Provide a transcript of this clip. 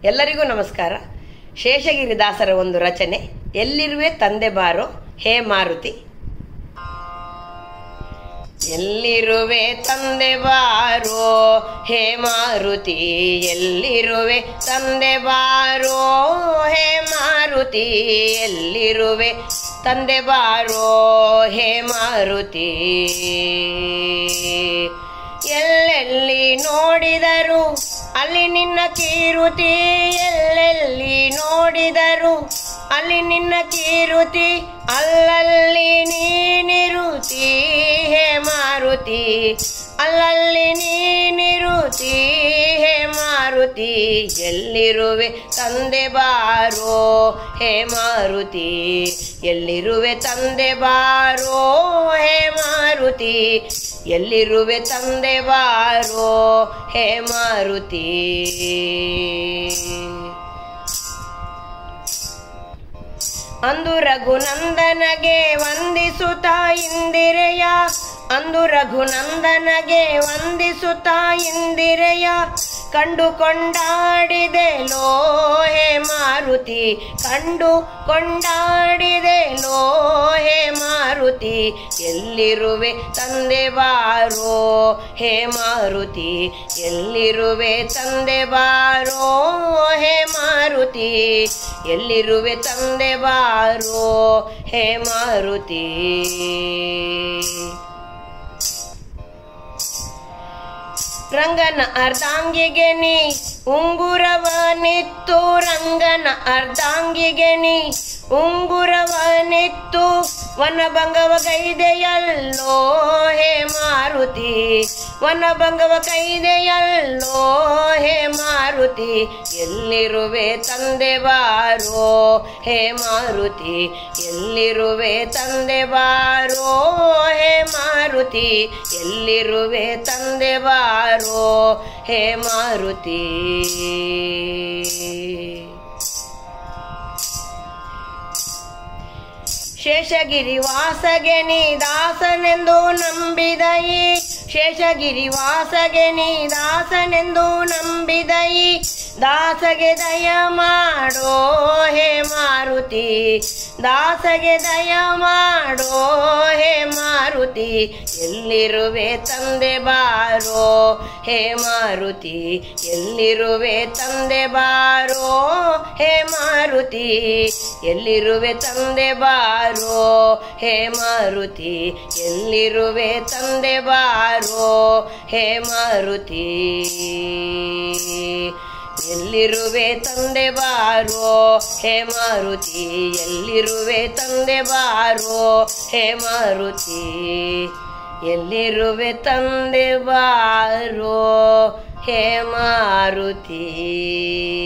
ಎಲ್ಲರಿಗೂ ನಮಸ್ಕಾರ ಶೇಷಗಿರಿ ದಾಸರ ಒಂದು ರಚನೆ ಎಲ್ಲಿರುವೆ ತಂದೆ ಬಾರೋ ಹೇ ಮಾರುತಿ ಎಲ್ಲಿರುವೆ ತಂದೆ ಬಾರೋ ಹೇ ಮಾರುತಿ ಎಲ್ಲಿರುವೆ ತಂದೆ ಬಾರೋ ಹೇ ಮಾರುತಿ ಎಲ್ಲಿರುವೆ ತಂದೆ ಬಾರೋ ಹೇ ಮಾರುತಿ ಎಲ್ಲೆಲ್ಲಿ ನೋಡಿದರು ಅಲ್ಲಿ ನಿನ್ನ ಕೀರುತಿ ಎಲ್ಲೆಲ್ಲಿ ನೋಡಿದರು ಅಲ್ಲಿ ನಿನ್ನ ಕೀರುತಿ ಅಲ್ಲಲ್ಲಿ ನೀನಿರುತಿ ಹೇ ಮಾರುತಿ ಅಲ್ಲಲ್ಲಿ ನೀನಿರುತಿ ಹೇ ಮಾರುತಿ ಎಲ್ಲಿರುವೆ ತಂದೆ ಬಾರೋ ಹೇ ಮಾರುತಿ ಎಲ್ಲಿರುವೆ ತಂದೆ ಬಾರೋ ಹೇ ಮಾರುತಿ ಎಲ್ಲಿರುವೆ ತಂದೆ ಬಾರೋ ಹೇ ಮಾರುತಿ ಅಂದು ರಘುನಂದನಗೆ ವಂದಿಸುತ್ತಾ ಇಂದಿರೆಯ ಅಂದು ರಘುನಂದನಗೆ ವಂದಿಸುತ್ತಾ ಇಂದಿರೆಯ ಕಂಡು ಕೊಂಡಾಡಿದೆ ಲೋಹೆ ಮಾರುತಿ ಕಂಡು ಕೊಂಡಾಡಿದೆ ಲೋಹೆ ಮಾರುತಿ ಎಲ್ಲಿರುವೆ ತಂದೆ ಬಾರೋ ಹೇ ಮಾರುತಿ ಎಲ್ಲಿರುವೆ ತಂದೆ ಬಾರೋ ಹೇ ಮಾರುತಿ ಎಲ್ಲಿರುವೆ ತಂದೆ ಬಾರೋ ಹೇ ಮಾರುತಿ ರಂಗನ ಅರ್ಧಾಂಗಿಗೆ ನೀ ಉಂಗುರವ ನಿತ್ತು ರಂಗನ ಅರ್ಧಾಂಗಿಗೆ ನೀ ಉಂಗುರವ ನಿತ್ತು ವನಭಂಗವ ಕೈದೆಯಲ್ಲೋ ಹೇ ಮಾರುತಿ ವನಭಂಗವ ಕೈದೆಯಲ್ಲೋ ಹೇ ಮಾರುತಿ ಎಲ್ಲಿರುವೆ ತಂದೆ ಬಾರೋ ಹೇ ಮಾರುತಿ ಎಲ್ಲಿರುವೆ ತಂದೆ ಬಾರೋ ಹೇ ಮಾರುತಿ ಎಲ್ಲಿರುವೆ ತಂದೆ ಬಾರೋ ಹೇ ಮಾರುತಿ ಶೇಷಗಿರಿ ವಾಸಗೆ ನೀ ದಾಸನೆಂದು ನಂಬಿದಯಿ ಶೇಷಗಿರಿ ವಾಸಗೆ ನೀ ದಾಸನೆಂದು ನಂಬಿದಯಿ ದಾಸಗೆ ದಯ ಮಾಡೋ ಹೇ ಮಾರುತಿ ದಾಸಗೆ ದಯ ಮಾಡೋ ಹೇ ಮಾರುತಿ ಎಲ್ಲಿರುವೆ ತಂದೆ ಬಾರೋ ಹೇ ಮಾರುತಿ ಎಲ್ಲಿರುವೆ ತಂದೆ ಬಾರೋ ಹೇ ಮಾರುತಿ ಎಲ್ಲಿರುವೆ ತಂದೆ ಬಾರೋ ಹೇ ಮಾರುತಿ ಎಲ್ಲಿರುವೆ ತಂದೆ ಬಾರೋ ಹೇ ಮಾರುತಿ ಎಲ್ಲಿರುವೆ ತಂದೆ ಬಾರೋ ಹೇ ಮಾರುತಿ ಎಲ್ಲಿರುವೆ ತಂದೆ ಬಾರೋ ಹೇ ಮಾರುತಿ ಎಲ್ಲಿರುವೆ ತಂದೆ ಬಾರೋ ಹೇ ಮಾರುತಿ